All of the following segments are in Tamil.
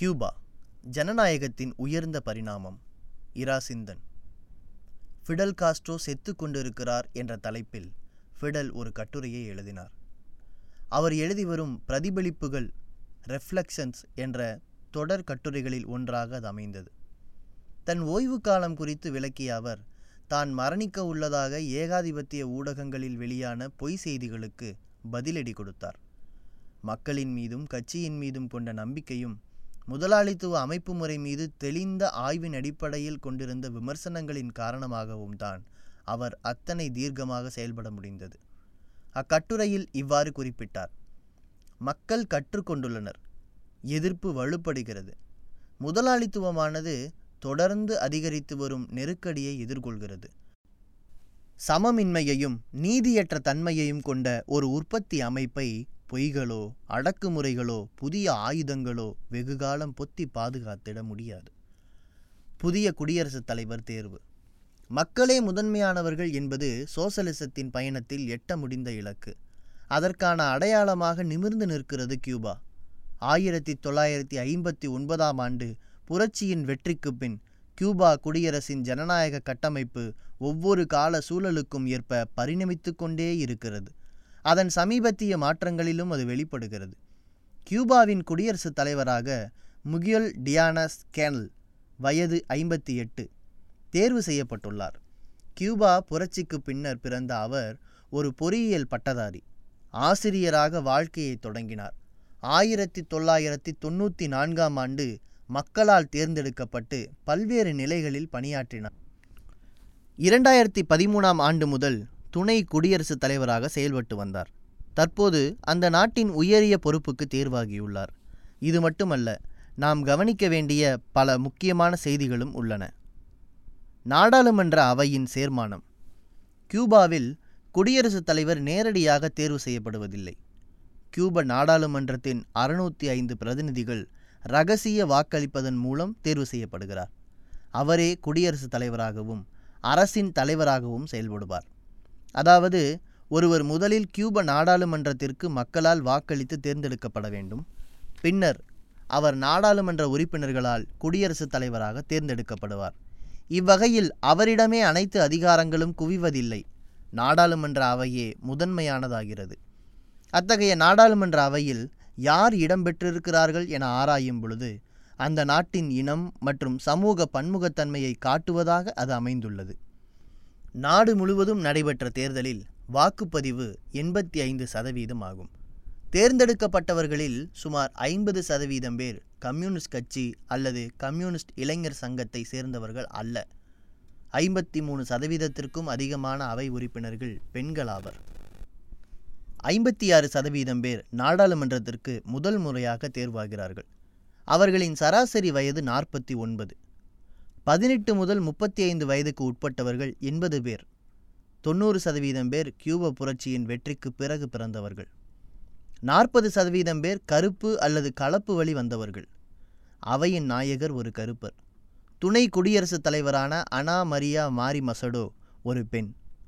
கியூபா ஜனநாயகத்தின் உயர்ந்த பரிணாமம் இரா சிந்தன் ஃபிடல் காஸ்ட்ரோ செத்து கொண்டிருக்கிறார் என்ற தலைப்பில் ஃபிடல் ஒரு கட்டுரையை எழுதினார் அவர் எழுதி வரும் பிரதிபலிப்புகள் ரெஃப்ளெக்ஷன்ஸ் என்ற தொடர் கட்டுரைகளில் ஒன்றாக அது அமைந்தது தன் ஓய்வு காலம் குறித்து விளக்கிய அவர் தான் மரணிக்க உள்ளதாக ஏகாதிபத்திய ஊடகங்களில் வெளியான பொய் செய்திகளுக்கு பதிலடி கொடுத்தார் மக்களின் மீதும் கட்சியின் மீதும் கொண்ட நம்பிக்கையும் முதலாளித்துவ அமைப்பு முறை மீது தெளிந்த ஆய்வின் அடிப்படையில் கொண்டிருந்த விமர்சனங்களின் காரணமாகவும் தான் அவர் அத்தனை தீர்க்கமாக செயல்பட முடிந்தது அக்கட்டுரையில் இவ்வாறு குறிப்பிட்டார் மக்கள் கற்றுக்கொண்டுள்ளனர் எதிர்ப்பு வலுப்படுகிறது முதலாளித்துவமானது தொடர்ந்து அதிகரித்து வரும் நெருக்கடியை எதிர்கொள்கிறது சமமின்மையையும் நீதியற்ற தன்மையையும் கொண்ட ஒரு உற்பத்தி அமைப்பை பொய்களோ அடக்குமுறைகளோ புதிய ஆயுதங்களோ வெகுகாலம் பொத்தி பாதுகாத்திட முடியாது புதிய குடியரசுத் தலைவர் தேர்வு மக்களே முதன்மையானவர்கள் என்பது சோசலிசத்தின் பயணத்தில் எட்ட முடிந்த இலக்கு அதற்கான அடையாளமாக நிமிர்ந்து நிற்கிறது கியூபா ஆயிரத்தி தொள்ளாயிரத்தி ஐம்பத்தி ஒன்பதாம் ஆண்டு புரட்சியின் வெற்றிக்கு பின் கியூபா குடியரசின் ஜனநாயக கட்டமைப்பு ஒவ்வொரு கால சூழலுக்கும் ஏற்ப பரிணமித்து கொண்டே இருக்கிறது அதன் சமீபத்திய மாற்றங்களிலும் அது வெளிப்படுகிறது கியூபாவின் குடியரசுத் தலைவராக முகியல் டியானஸ் கேனல் வயது ஐம்பத்தி எட்டு தேர்வு செய்யப்பட்டுள்ளார் கியூபா புரட்சிக்கு பின்னர் பிறந்த அவர் ஒரு பொறியியல் பட்டதாரி ஆசிரியராக வாழ்க்கையை தொடங்கினார் ஆயிரத்தி தொள்ளாயிரத்தி தொண்ணூற்றி நான்காம் ஆண்டு மக்களால் தேர்ந்தெடுக்கப்பட்டு பல்வேறு நிலைகளில் பணியாற்றினார் இரண்டாயிரத்தி பதிமூணாம் ஆண்டு முதல் துணை குடியரசுத் தலைவராக செயல்பட்டு வந்தார் தற்போது அந்த நாட்டின் உயரிய பொறுப்புக்கு தேர்வாகியுள்ளார் இது மட்டுமல்ல நாம் கவனிக்க வேண்டிய பல முக்கியமான செய்திகளும் உள்ளன நாடாளுமன்ற அவையின் சேர்மானம் கியூபாவில் குடியரசுத் தலைவர் நேரடியாக தேர்வு செய்யப்படுவதில்லை கியூப நாடாளுமன்றத்தின் அறுநூற்றி ஐந்து பிரதிநிதிகள் ரகசிய வாக்களிப்பதன் மூலம் தேர்வு செய்யப்படுகிறார் அவரே குடியரசுத் தலைவராகவும் அரசின் தலைவராகவும் செயல்படுவார் அதாவது ஒருவர் முதலில் கியூப நாடாளுமன்றத்திற்கு மக்களால் வாக்களித்து தேர்ந்தெடுக்கப்பட வேண்டும் பின்னர் அவர் நாடாளுமன்ற உறுப்பினர்களால் குடியரசுத் தலைவராக தேர்ந்தெடுக்கப்படுவார் இவ்வகையில் அவரிடமே அனைத்து அதிகாரங்களும் குவிவதில்லை நாடாளுமன்ற அவையே முதன்மையானதாகிறது அத்தகைய நாடாளுமன்ற அவையில் யார் இடம்பெற்றிருக்கிறார்கள் என ஆராயும் பொழுது அந்த நாட்டின் இனம் மற்றும் சமூக பன்முகத்தன்மையை காட்டுவதாக அது அமைந்துள்ளது நாடு முழுவதும் நடைபெற்ற தேர்தலில் வாக்குப்பதிவு எண்பத்தி ஐந்து சதவீதம் ஆகும் தேர்ந்தெடுக்கப்பட்டவர்களில் சுமார் ஐம்பது சதவீதம் பேர் கம்யூனிஸ்ட் கட்சி அல்லது கம்யூனிஸ்ட் இளைஞர் சங்கத்தை சேர்ந்தவர்கள் அல்ல ஐம்பத்தி மூணு சதவீதத்திற்கும் அதிகமான அவை உறுப்பினர்கள் பெண்களாவர் ஐம்பத்தி ஆறு சதவீதம் பேர் நாடாளுமன்றத்திற்கு முதல் முறையாக தேர்வாகிறார்கள் அவர்களின் சராசரி வயது நாற்பத்தி ஒன்பது பதினெட்டு முதல் முப்பத்தி ஐந்து வயதுக்கு உட்பட்டவர்கள் எண்பது பேர் தொண்ணூறு சதவீதம் பேர் கியூப புரட்சியின் வெற்றிக்கு பிறகு பிறந்தவர்கள் நாற்பது சதவீதம் பேர் கருப்பு அல்லது கலப்பு வழி வந்தவர்கள் அவையின் நாயகர் ஒரு கருப்பர் துணை குடியரசுத் தலைவரான அனா மரியா மாரி மசடோ ஒரு பெண்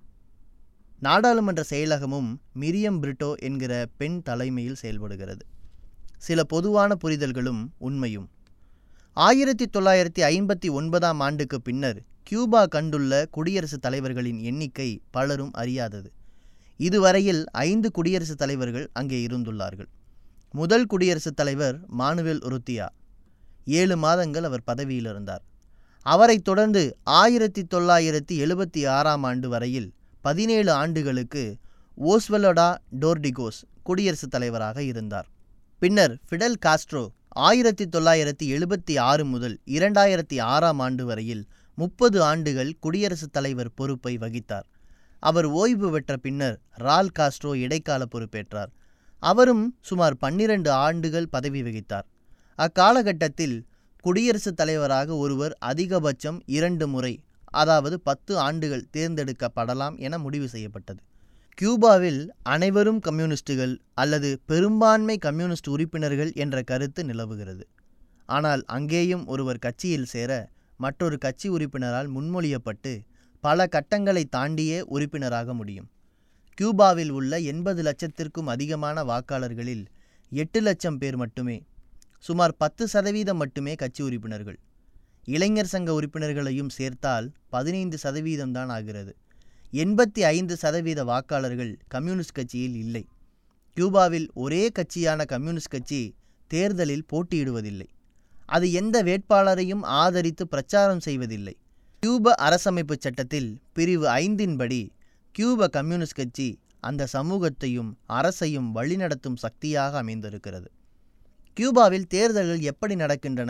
நாடாளுமன்ற செயலகமும் மிரியம் பிரிட்டோ என்கிற பெண் தலைமையில் செயல்படுகிறது சில பொதுவான புரிதல்களும் உண்மையும் ஆயிரத்தி தொள்ளாயிரத்தி ஐம்பத்தி ஒன்பதாம் ஆண்டுக்கு பின்னர் கியூபா கண்டுள்ள குடியரசுத் தலைவர்களின் எண்ணிக்கை பலரும் அறியாதது இதுவரையில் ஐந்து குடியரசுத் தலைவர்கள் அங்கே இருந்துள்ளார்கள் முதல் குடியரசுத் தலைவர் மானுவேல் உருத்தியா ஏழு மாதங்கள் அவர் பதவியில் இருந்தார் அவரைத் தொடர்ந்து ஆயிரத்தி தொள்ளாயிரத்தி எழுபத்தி ஆறாம் ஆண்டு வரையில் பதினேழு ஆண்டுகளுக்கு ஓஸ்வலோடா டோர்டிகோஸ் குடியரசுத் தலைவராக இருந்தார் பின்னர் ஃபிடல் காஸ்ட்ரோ ஆயிரத்தி தொள்ளாயிரத்தி எழுபத்தி ஆறு முதல் இரண்டாயிரத்தி ஆறாம் ஆண்டு வரையில் முப்பது ஆண்டுகள் குடியரசுத் தலைவர் பொறுப்பை வகித்தார் அவர் ஓய்வு பெற்ற பின்னர் ரால் காஸ்ட்ரோ இடைக்கால பொறுப்பேற்றார் அவரும் சுமார் பன்னிரண்டு ஆண்டுகள் பதவி வகித்தார் அக்காலகட்டத்தில் குடியரசுத் தலைவராக ஒருவர் அதிகபட்சம் இரண்டு முறை அதாவது பத்து ஆண்டுகள் தேர்ந்தெடுக்கப்படலாம் என முடிவு செய்யப்பட்டது கியூபாவில் அனைவரும் கம்யூனிஸ்டுகள் அல்லது பெரும்பான்மை கம்யூனிஸ்ட் உறுப்பினர்கள் என்ற கருத்து நிலவுகிறது ஆனால் அங்கேயும் ஒருவர் கட்சியில் சேர மற்றொரு கட்சி உறுப்பினரால் முன்மொழியப்பட்டு பல கட்டங்களை தாண்டியே உறுப்பினராக முடியும் கியூபாவில் உள்ள எண்பது லட்சத்திற்கும் அதிகமான வாக்காளர்களில் எட்டு லட்சம் பேர் மட்டுமே சுமார் பத்து சதவீதம் மட்டுமே கட்சி உறுப்பினர்கள் இளைஞர் சங்க உறுப்பினர்களையும் சேர்த்தால் பதினைந்து சதவீதம் தான் ஆகிறது எண்பத்தி ஐந்து சதவீத வாக்காளர்கள் கம்யூனிஸ்ட் கட்சியில் இல்லை கியூபாவில் ஒரே கட்சியான கம்யூனிஸ்ட் கட்சி தேர்தலில் போட்டியிடுவதில்லை அது எந்த வேட்பாளரையும் ஆதரித்து பிரச்சாரம் செய்வதில்லை கியூப அரசமைப்பு சட்டத்தில் பிரிவு ஐந்தின்படி கியூப கம்யூனிஸ்ட் கட்சி அந்த சமூகத்தையும் அரசையும் வழிநடத்தும் சக்தியாக அமைந்திருக்கிறது கியூபாவில் தேர்தல்கள் எப்படி நடக்கின்றன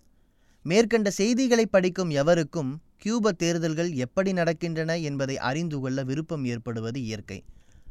மேற்கண்ட செய்திகளை படிக்கும் எவருக்கும் கியூப தேர்தல்கள் எப்படி நடக்கின்றன என்பதை அறிந்து கொள்ள விருப்பம் ஏற்படுவது இயற்கை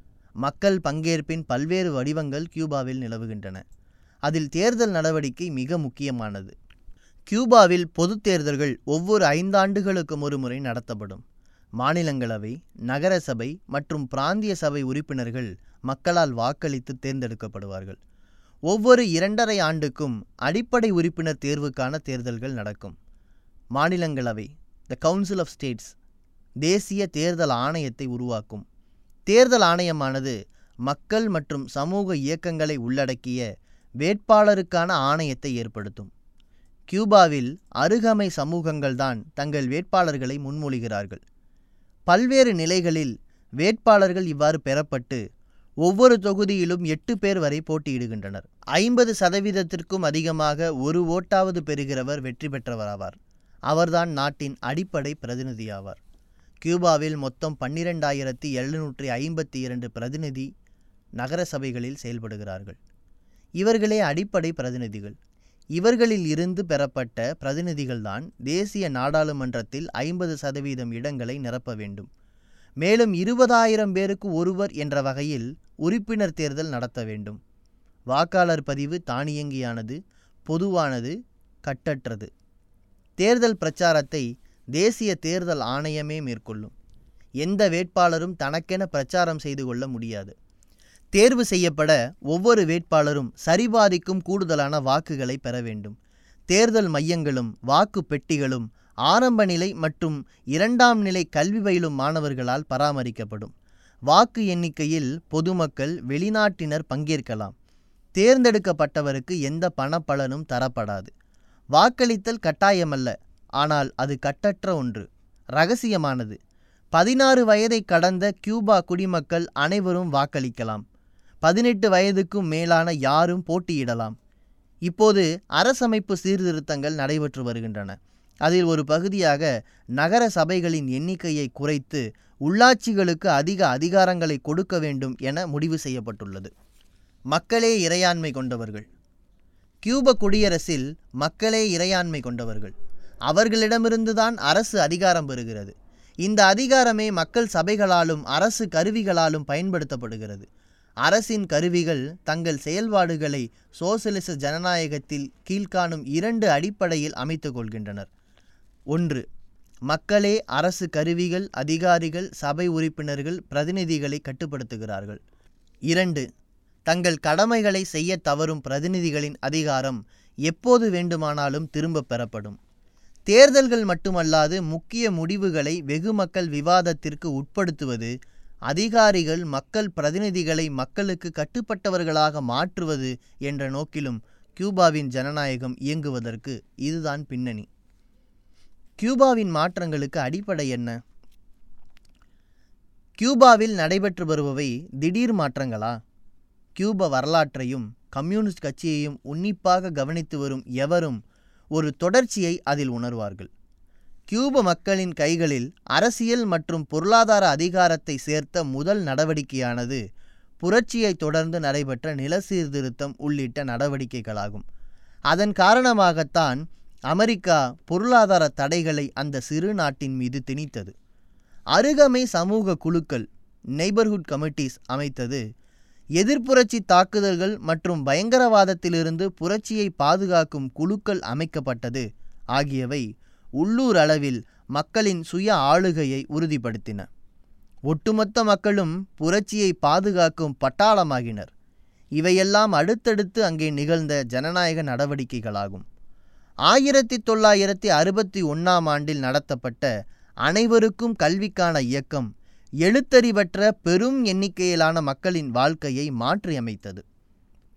மக்கள் பங்கேற்பின் பல்வேறு வடிவங்கள் கியூபாவில் நிலவுகின்றன அதில் தேர்தல் நடவடிக்கை மிக முக்கியமானது கியூபாவில் பொதுத் தேர்தல்கள் ஒவ்வொரு ஐந்தாண்டுகளுக்கும் ஒரு முறை நடத்தப்படும் மாநிலங்களவை நகரசபை மற்றும் பிராந்திய சபை உறுப்பினர்கள் மக்களால் வாக்களித்து தேர்ந்தெடுக்கப்படுவார்கள் ஒவ்வொரு இரண்டரை ஆண்டுக்கும் அடிப்படை உறுப்பினர் தேர்வுக்கான தேர்தல்கள் நடக்கும் மாநிலங்களவை த கவுன்சில் ஆஃப் ஸ்டேட்ஸ் தேசிய தேர்தல் ஆணையத்தை உருவாக்கும் தேர்தல் ஆணையமானது மக்கள் மற்றும் சமூக இயக்கங்களை உள்ளடக்கிய வேட்பாளருக்கான ஆணையத்தை ஏற்படுத்தும் கியூபாவில் அருகமை சமூகங்கள்தான் தங்கள் வேட்பாளர்களை முன்மொழிகிறார்கள் பல்வேறு நிலைகளில் வேட்பாளர்கள் இவ்வாறு பெறப்பட்டு ஒவ்வொரு தொகுதியிலும் எட்டு பேர் வரை போட்டியிடுகின்றனர் ஐம்பது சதவீதத்திற்கும் அதிகமாக ஒரு ஓட்டாவது பெறுகிறவர் வெற்றி பெற்றவராவார் அவர்தான் நாட்டின் அடிப்படை பிரதிநிதியாவார் கியூபாவில் மொத்தம் பன்னிரெண்டாயிரத்தி எழுநூற்றி ஐம்பத்தி இரண்டு பிரதிநிதி நகர சபைகளில் செயல்படுகிறார்கள் இவர்களே அடிப்படை பிரதிநிதிகள் இவர்களில் இருந்து பெறப்பட்ட பிரதிநிதிகள்தான் தேசிய நாடாளுமன்றத்தில் ஐம்பது சதவீதம் இடங்களை நிரப்ப வேண்டும் மேலும் இருபதாயிரம் பேருக்கு ஒருவர் என்ற வகையில் உறுப்பினர் தேர்தல் நடத்த வேண்டும் வாக்காளர் பதிவு தானியங்கியானது பொதுவானது கட்டற்றது தேர்தல் பிரச்சாரத்தை தேசிய தேர்தல் ஆணையமே மேற்கொள்ளும் எந்த வேட்பாளரும் தனக்கென பிரச்சாரம் செய்து கொள்ள முடியாது தேர்வு செய்யப்பட ஒவ்வொரு வேட்பாளரும் சரிபாதிக்கும் கூடுதலான வாக்குகளை பெற வேண்டும் தேர்தல் மையங்களும் வாக்கு பெட்டிகளும் ஆரம்ப நிலை மற்றும் இரண்டாம் நிலை கல்வி பயிலும் மாணவர்களால் பராமரிக்கப்படும் வாக்கு எண்ணிக்கையில் பொதுமக்கள் வெளிநாட்டினர் பங்கேற்கலாம் தேர்ந்தெடுக்கப்பட்டவருக்கு எந்த பணப்பலனும் தரப்படாது வாக்களித்தல் கட்டாயமல்ல ஆனால் அது கட்டற்ற ஒன்று ரகசியமானது பதினாறு வயதை கடந்த கியூபா குடிமக்கள் அனைவரும் வாக்களிக்கலாம் பதினெட்டு வயதுக்கும் மேலான யாரும் போட்டியிடலாம் இப்போது அரசமைப்பு சீர்திருத்தங்கள் நடைபெற்று வருகின்றன அதில் ஒரு பகுதியாக நகர சபைகளின் எண்ணிக்கையை குறைத்து உள்ளாட்சிகளுக்கு அதிக அதிகாரங்களை கொடுக்க வேண்டும் என முடிவு செய்யப்பட்டுள்ளது மக்களே இறையாண்மை கொண்டவர்கள் கியூப குடியரசில் மக்களே இறையாண்மை கொண்டவர்கள் அவர்களிடமிருந்துதான் அரசு அதிகாரம் பெறுகிறது இந்த அதிகாரமே மக்கள் சபைகளாலும் அரசு கருவிகளாலும் பயன்படுத்தப்படுகிறது அரசின் கருவிகள் தங்கள் செயல்பாடுகளை சோசலிச ஜனநாயகத்தில் கீழ்காணும் இரண்டு அடிப்படையில் அமைத்து கொள்கின்றனர் ஒன்று மக்களே அரசு கருவிகள் அதிகாரிகள் சபை உறுப்பினர்கள் பிரதிநிதிகளை கட்டுப்படுத்துகிறார்கள் இரண்டு தங்கள் கடமைகளை செய்ய தவறும் பிரதிநிதிகளின் அதிகாரம் எப்போது வேண்டுமானாலும் திரும்பப் பெறப்படும் தேர்தல்கள் மட்டுமல்லாது முக்கிய முடிவுகளை வெகு மக்கள் விவாதத்திற்கு உட்படுத்துவது அதிகாரிகள் மக்கள் பிரதிநிதிகளை மக்களுக்கு கட்டுப்பட்டவர்களாக மாற்றுவது என்ற நோக்கிலும் கியூபாவின் ஜனநாயகம் இயங்குவதற்கு இதுதான் பின்னணி கியூபாவின் மாற்றங்களுக்கு அடிப்படை என்ன கியூபாவில் நடைபெற்று வருபவை திடீர் மாற்றங்களா கியூப வரலாற்றையும் கம்யூனிஸ்ட் கட்சியையும் உன்னிப்பாக கவனித்து வரும் எவரும் ஒரு தொடர்ச்சியை அதில் உணர்வார்கள் கியூப மக்களின் கைகளில் அரசியல் மற்றும் பொருளாதார அதிகாரத்தை சேர்த்த முதல் நடவடிக்கையானது புரட்சியை தொடர்ந்து நடைபெற்ற நில சீர்திருத்தம் உள்ளிட்ட நடவடிக்கைகளாகும் அதன் காரணமாகத்தான் அமெரிக்கா பொருளாதார தடைகளை அந்த சிறு நாட்டின் மீது திணித்தது அருகமை சமூக குழுக்கள் நெய்பர்ஹுட் கமிட்டிஸ் அமைத்தது எதிர்ப்புரட்சி தாக்குதல்கள் மற்றும் பயங்கரவாதத்திலிருந்து புரட்சியை பாதுகாக்கும் குழுக்கள் அமைக்கப்பட்டது ஆகியவை உள்ளூர் அளவில் மக்களின் சுய ஆளுகையை உறுதிப்படுத்தின ஒட்டுமொத்த மக்களும் புரட்சியை பாதுகாக்கும் பட்டாளமாகினர் இவையெல்லாம் அடுத்தடுத்து அங்கே நிகழ்ந்த ஜனநாயக நடவடிக்கைகளாகும் ஆயிரத்தி தொள்ளாயிரத்தி அறுபத்தி ஒன்றாம் ஆண்டில் நடத்தப்பட்ட அனைவருக்கும் கல்விக்கான இயக்கம் எழுத்தறிவற்ற பெரும் எண்ணிக்கையிலான மக்களின் வாழ்க்கையை மாற்றியமைத்தது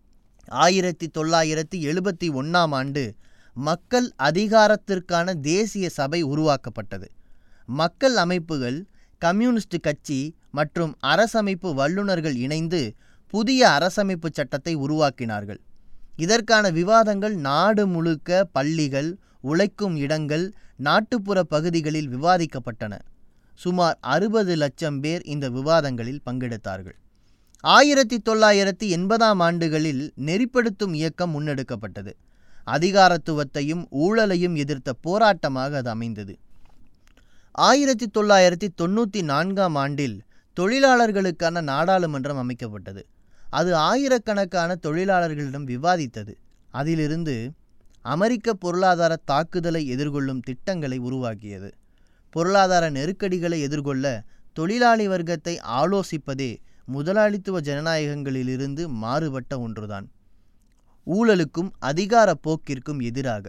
ஆயிரத்தி தொள்ளாயிரத்தி எழுபத்தி ஒன்றாம் ஆண்டு மக்கள் அதிகாரத்திற்கான தேசிய சபை உருவாக்கப்பட்டது மக்கள் அமைப்புகள் கம்யூனிஸ்ட் கட்சி மற்றும் அரசமைப்பு வல்லுநர்கள் இணைந்து புதிய அரசமைப்பு சட்டத்தை உருவாக்கினார்கள் இதற்கான விவாதங்கள் நாடு முழுக்க பள்ளிகள் உழைக்கும் இடங்கள் நாட்டுப்புற பகுதிகளில் விவாதிக்கப்பட்டன சுமார் அறுபது லட்சம் பேர் இந்த விவாதங்களில் பங்கெடுத்தார்கள் ஆயிரத்தி தொள்ளாயிரத்தி எண்பதாம் ஆண்டுகளில் நெறிப்படுத்தும் இயக்கம் முன்னெடுக்கப்பட்டது அதிகாரத்துவத்தையும் ஊழலையும் எதிர்த்த போராட்டமாக அது அமைந்தது ஆயிரத்தி தொள்ளாயிரத்தி தொண்ணூற்றி நான்காம் ஆண்டில் தொழிலாளர்களுக்கான நாடாளுமன்றம் அமைக்கப்பட்டது அது ஆயிரக்கணக்கான தொழிலாளர்களிடம் விவாதித்தது அதிலிருந்து அமெரிக்க பொருளாதார தாக்குதலை எதிர்கொள்ளும் திட்டங்களை உருவாக்கியது பொருளாதார நெருக்கடிகளை எதிர்கொள்ள தொழிலாளி வர்க்கத்தை ஆலோசிப்பதே முதலாளித்துவ ஜனநாயகங்களிலிருந்து மாறுபட்ட ஒன்றுதான் ஊழலுக்கும் அதிகார போக்கிற்கும் எதிராக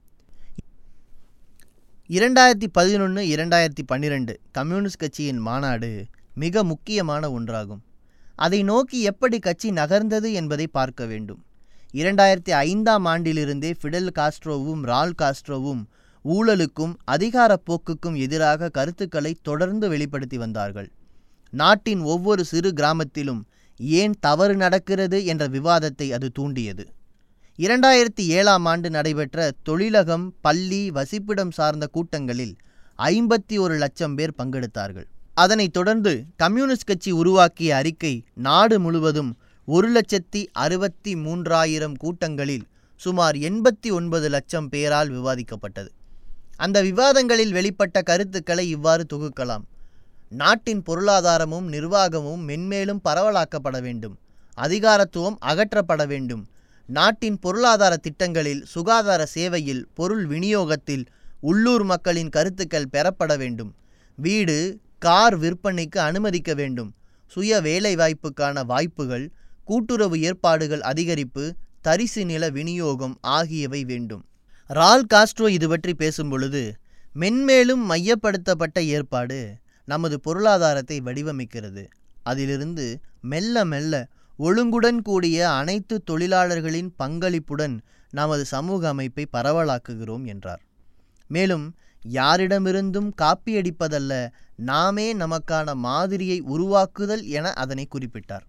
இரண்டாயிரத்தி பதினொன்று இரண்டாயிரத்தி பன்னிரெண்டு கம்யூனிஸ்ட் கட்சியின் மாநாடு மிக முக்கியமான ஒன்றாகும் அதை நோக்கி எப்படி கட்சி நகர்ந்தது என்பதை பார்க்க வேண்டும் இரண்டாயிரத்தி ஐந்தாம் ஆண்டிலிருந்தே ஃபிடல் காஸ்ட்ரோவும் ரால் காஸ்ட்ரோவும் ஊழலுக்கும் அதிகார போக்குக்கும் எதிராக கருத்துக்களை தொடர்ந்து வெளிப்படுத்தி வந்தார்கள் நாட்டின் ஒவ்வொரு சிறு கிராமத்திலும் ஏன் தவறு நடக்கிறது என்ற விவாதத்தை அது தூண்டியது இரண்டாயிரத்தி ஏழாம் ஆண்டு நடைபெற்ற தொழிலகம் பள்ளி வசிப்பிடம் சார்ந்த கூட்டங்களில் ஐம்பத்தி ஒரு லட்சம் பேர் பங்கெடுத்தார்கள் அதனைத் தொடர்ந்து கம்யூனிஸ்ட் கட்சி உருவாக்கிய அறிக்கை நாடு முழுவதும் ஒரு லட்சத்தி அறுபத்தி மூன்றாயிரம் கூட்டங்களில் சுமார் எண்பத்தி ஒன்பது லட்சம் பேரால் விவாதிக்கப்பட்டது அந்த விவாதங்களில் வெளிப்பட்ட கருத்துக்களை இவ்வாறு தொகுக்கலாம் நாட்டின் பொருளாதாரமும் நிர்வாகமும் மென்மேலும் பரவலாக்கப்பட வேண்டும் அதிகாரத்துவம் அகற்றப்பட வேண்டும் நாட்டின் பொருளாதார திட்டங்களில் சுகாதார சேவையில் பொருள் விநியோகத்தில் உள்ளூர் மக்களின் கருத்துக்கள் பெறப்பட வேண்டும் வீடு கார் விற்பனைக்கு அனுமதிக்க வேண்டும் சுய வேலைவாய்ப்புக்கான வாய்ப்புகள் கூட்டுறவு ஏற்பாடுகள் அதிகரிப்பு தரிசு நில விநியோகம் ஆகியவை வேண்டும் ரால் காஸ்ட்ரோ இது பற்றி பேசும் பொழுது மென்மேலும் மையப்படுத்தப்பட்ட ஏற்பாடு நமது பொருளாதாரத்தை வடிவமைக்கிறது அதிலிருந்து மெல்ல மெல்ல ஒழுங்குடன் கூடிய அனைத்து தொழிலாளர்களின் பங்களிப்புடன் நமது சமூக அமைப்பை பரவலாக்குகிறோம் என்றார் மேலும் யாரிடமிருந்தும் காப்பியடிப்பதல்ல நாமே நமக்கான மாதிரியை உருவாக்குதல் என அதனை குறிப்பிட்டார்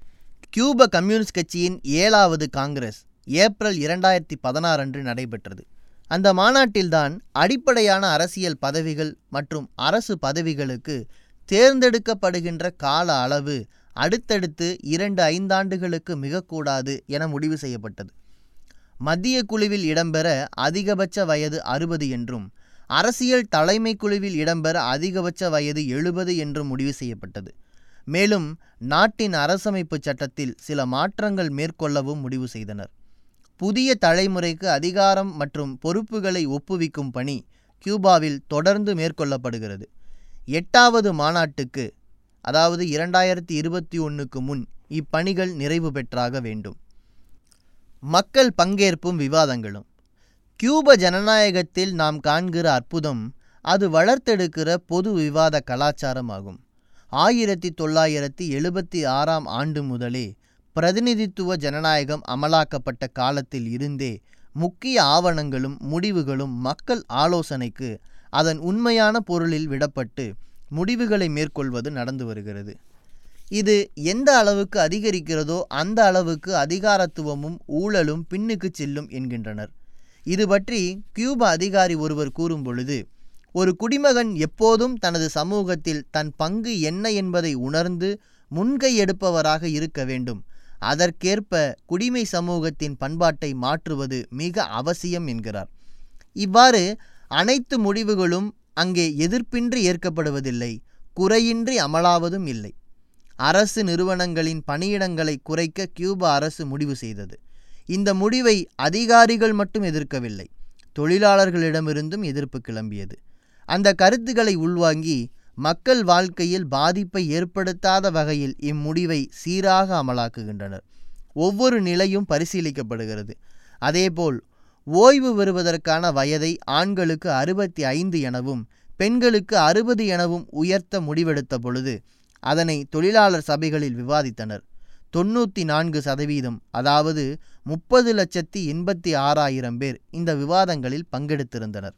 கியூப கம்யூனிஸ்ட் கட்சியின் ஏழாவது காங்கிரஸ் ஏப்ரல் இரண்டாயிரத்தி பதினாறு அன்று நடைபெற்றது அந்த மாநாட்டில்தான் அடிப்படையான அரசியல் பதவிகள் மற்றும் அரசு பதவிகளுக்கு தேர்ந்தெடுக்கப்படுகின்ற கால அளவு அடுத்தடுத்து இரண்டு ஐந்தாண்டுகளுக்கு மிகக்கூடாது என முடிவு செய்யப்பட்டது மத்திய குழுவில் இடம்பெற அதிகபட்ச வயது அறுபது என்றும் அரசியல் தலைமை குழுவில் இடம்பெற அதிகபட்ச வயது எழுபது என்றும் முடிவு செய்யப்பட்டது மேலும் நாட்டின் அரசமைப்பு சட்டத்தில் சில மாற்றங்கள் மேற்கொள்ளவும் முடிவு செய்தனர் புதிய தலைமுறைக்கு அதிகாரம் மற்றும் பொறுப்புகளை ஒப்புவிக்கும் பணி கியூபாவில் தொடர்ந்து மேற்கொள்ளப்படுகிறது எட்டாவது மாநாட்டுக்கு அதாவது இரண்டாயிரத்தி இருபத்தி ஒன்றுக்கு முன் இப்பணிகள் நிறைவு பெற்றாக வேண்டும் மக்கள் பங்கேற்பும் விவாதங்களும் கியூப ஜனநாயகத்தில் நாம் காண்கிற அற்புதம் அது வளர்த்தெடுக்கிற பொது விவாத கலாச்சாரம் ஆகும் ஆயிரத்தி தொள்ளாயிரத்தி எழுபத்தி ஆறாம் ஆண்டு முதலே பிரதிநிதித்துவ ஜனநாயகம் அமலாக்கப்பட்ட காலத்தில் இருந்தே முக்கிய ஆவணங்களும் முடிவுகளும் மக்கள் ஆலோசனைக்கு அதன் உண்மையான பொருளில் விடப்பட்டு முடிவுகளை மேற்கொள்வது நடந்து வருகிறது இது எந்த அளவுக்கு அதிகரிக்கிறதோ அந்த அளவுக்கு அதிகாரத்துவமும் ஊழலும் பின்னுக்கு செல்லும் என்கின்றனர் இது பற்றி கியூப அதிகாரி ஒருவர் கூறும் பொழுது ஒரு குடிமகன் எப்போதும் தனது சமூகத்தில் தன் பங்கு என்ன என்பதை உணர்ந்து முன்கை எடுப்பவராக இருக்க வேண்டும் அதற்கேற்ப குடிமை சமூகத்தின் பண்பாட்டை மாற்றுவது மிக அவசியம் என்கிறார் இவ்வாறு அனைத்து முடிவுகளும் அங்கே எதிர்ப்பின்றி ஏற்கப்படுவதில்லை குறையின்றி அமலாவதும் இல்லை அரசு நிறுவனங்களின் பணியிடங்களை குறைக்க கியூபா அரசு முடிவு செய்தது இந்த முடிவை அதிகாரிகள் மட்டும் எதிர்க்கவில்லை தொழிலாளர்களிடமிருந்தும் எதிர்ப்பு கிளம்பியது அந்த கருத்துக்களை உள்வாங்கி மக்கள் வாழ்க்கையில் பாதிப்பை ஏற்படுத்தாத வகையில் இம்முடிவை சீராக அமலாக்குகின்றனர் ஒவ்வொரு நிலையும் பரிசீலிக்கப்படுகிறது அதேபோல் ஓய்வு பெறுவதற்கான வயதை ஆண்களுக்கு அறுபத்தி ஐந்து எனவும் பெண்களுக்கு அறுபது எனவும் உயர்த்த முடிவெடுத்த பொழுது அதனை தொழிலாளர் சபைகளில் விவாதித்தனர் தொண்ணூற்றி நான்கு சதவீதம் அதாவது முப்பது லட்சத்தி எண்பத்தி ஆறாயிரம் பேர் இந்த விவாதங்களில் பங்கெடுத்திருந்தனர்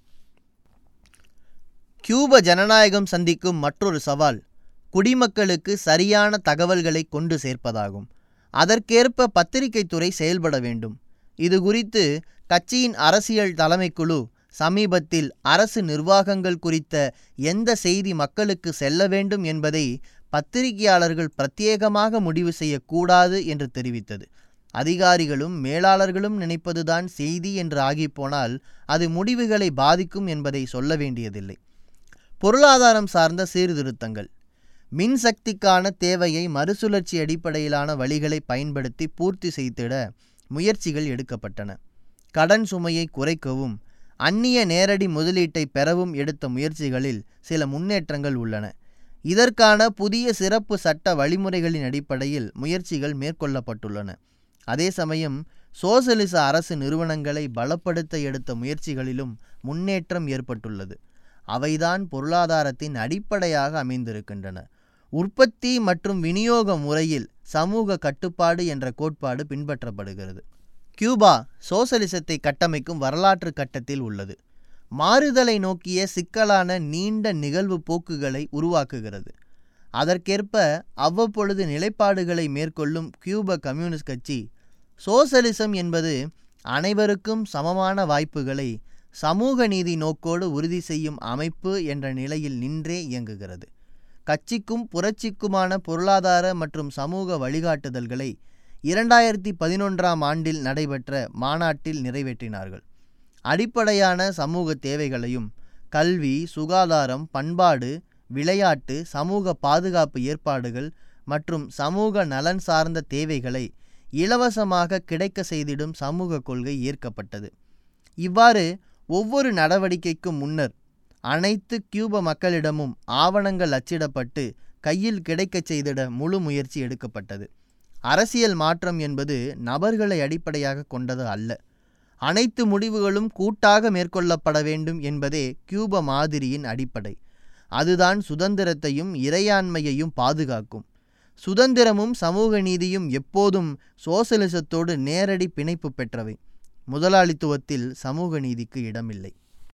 கியூப ஜனநாயகம் சந்திக்கும் மற்றொரு சவால் குடிமக்களுக்கு சரியான தகவல்களை கொண்டு சேர்ப்பதாகும் அதற்கேற்ப பத்திரிகைத்துறை செயல்பட வேண்டும் இது குறித்து கட்சியின் அரசியல் தலைமைக்குழு சமீபத்தில் அரசு நிர்வாகங்கள் குறித்த எந்த செய்தி மக்களுக்கு செல்ல வேண்டும் என்பதை பத்திரிகையாளர்கள் பிரத்யேகமாக முடிவு செய்யக்கூடாது என்று தெரிவித்தது அதிகாரிகளும் மேலாளர்களும் நினைப்பதுதான் செய்தி என்று ஆகிப்போனால் அது முடிவுகளை பாதிக்கும் என்பதை சொல்ல வேண்டியதில்லை பொருளாதாரம் சார்ந்த சீர்திருத்தங்கள் மின்சக்திக்கான தேவையை மறுசுழற்சி அடிப்படையிலான வழிகளை பயன்படுத்தி பூர்த்தி செய்திட முயற்சிகள் எடுக்கப்பட்டன கடன் சுமையை குறைக்கவும் அந்நிய நேரடி முதலீட்டை பெறவும் எடுத்த முயற்சிகளில் சில முன்னேற்றங்கள் உள்ளன இதற்கான புதிய சிறப்பு சட்ட வழிமுறைகளின் அடிப்படையில் முயற்சிகள் மேற்கொள்ளப்பட்டுள்ளன அதே சமயம் சோசலிச அரசு நிறுவனங்களை பலப்படுத்த எடுத்த முயற்சிகளிலும் முன்னேற்றம் ஏற்பட்டுள்ளது அவைதான் பொருளாதாரத்தின் அடிப்படையாக அமைந்திருக்கின்றன உற்பத்தி மற்றும் விநியோக முறையில் சமூக கட்டுப்பாடு என்ற கோட்பாடு பின்பற்றப்படுகிறது கியூபா சோசலிசத்தை கட்டமைக்கும் வரலாற்று கட்டத்தில் உள்ளது மாறுதலை நோக்கிய சிக்கலான நீண்ட நிகழ்வு போக்குகளை உருவாக்குகிறது அதற்கேற்ப அவ்வப்பொழுது நிலைப்பாடுகளை மேற்கொள்ளும் கியூப கம்யூனிஸ்ட் கட்சி சோசலிசம் என்பது அனைவருக்கும் சமமான வாய்ப்புகளை சமூக நீதி நோக்கோடு உறுதி செய்யும் அமைப்பு என்ற நிலையில் நின்றே இயங்குகிறது கட்சிக்கும் புரட்சிக்குமான பொருளாதார மற்றும் சமூக வழிகாட்டுதல்களை இரண்டாயிரத்தி பதினொன்றாம் ஆண்டில் நடைபெற்ற மாநாட்டில் நிறைவேற்றினார்கள் அடிப்படையான சமூக தேவைகளையும் கல்வி சுகாதாரம் பண்பாடு விளையாட்டு சமூக பாதுகாப்பு ஏற்பாடுகள் மற்றும் சமூக நலன் சார்ந்த தேவைகளை இலவசமாக கிடைக்க செய்திடும் சமூக கொள்கை ஏற்கப்பட்டது இவ்வாறு ஒவ்வொரு நடவடிக்கைக்கும் முன்னர் அனைத்து கியூப மக்களிடமும் ஆவணங்கள் அச்சிடப்பட்டு கையில் கிடைக்கச் செய்திட முழு முயற்சி எடுக்கப்பட்டது அரசியல் மாற்றம் என்பது நபர்களை அடிப்படையாக கொண்டது அல்ல அனைத்து முடிவுகளும் கூட்டாக மேற்கொள்ளப்பட வேண்டும் என்பதே கியூப மாதிரியின் அடிப்படை அதுதான் சுதந்திரத்தையும் இறையாண்மையையும் பாதுகாக்கும் சுதந்திரமும் சமூக நீதியும் எப்போதும் சோசலிசத்தோடு நேரடி பிணைப்பு பெற்றவை முதலாளித்துவத்தில் சமூக நீதிக்கு இடமில்லை